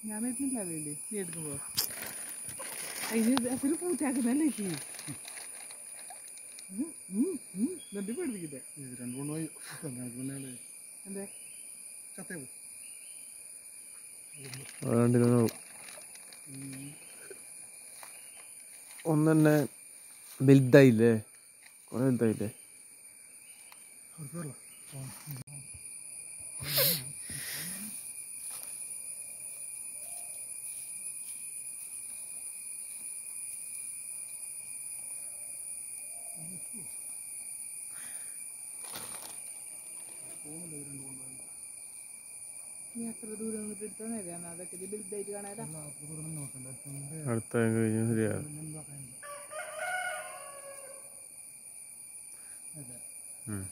ഞാൻ വരുന്നില്ല അതില് നീ എടുക്കുമ്പോ അതിന് അസല് പൂച്ചാക്കുന്നല്ലേ ചേച്ചി എന്നിട്ട് പേടിപ്പിക്കട്ടെ ഇത് രണ്ട് മൂന്ന് പോയി പിന്നെ എന്തേ ചത്തേ പോകും രണ്ടിനും ഒന്ന് തന്നെ വലുതായില്ലേ കുറെ വലുതായില്ലേ അവർക്ക് വെള്ളം നീ അത്ര ദൂരം വന്നിട്ട് എടുത്താൽ നേരെയാണ് അതൊക്കെ ഇത് വലുതായിട്ട് കാണാനാ നോക്കണ്ട അടുത്ത കഴിഞ്ഞ ശരിയാണ് ഉം.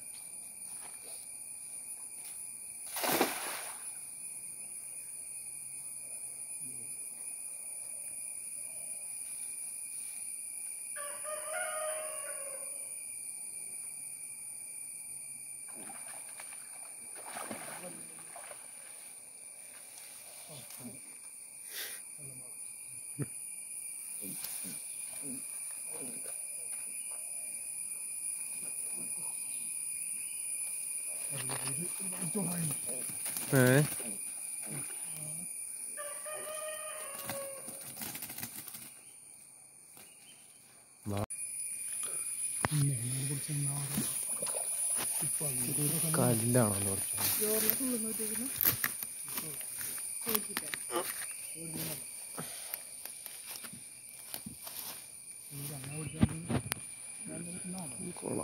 ഏ കല്ലാണല്ലോ കുറച്ച് ചോറിൽ തുള്ളു നോക്കിയിരിക്കുന്നു കൊള്ളാം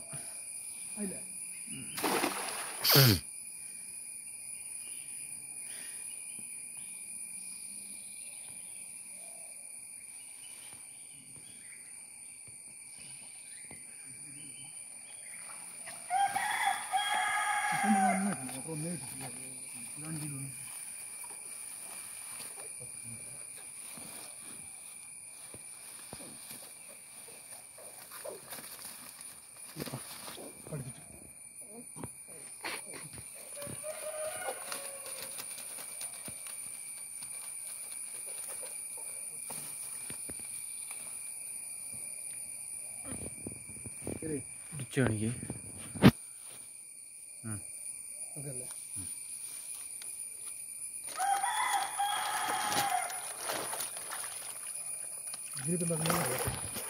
പിടിച്ചു കാണിക്കേ അതല്ലേ ഇതിലിപ്പോ എന്താ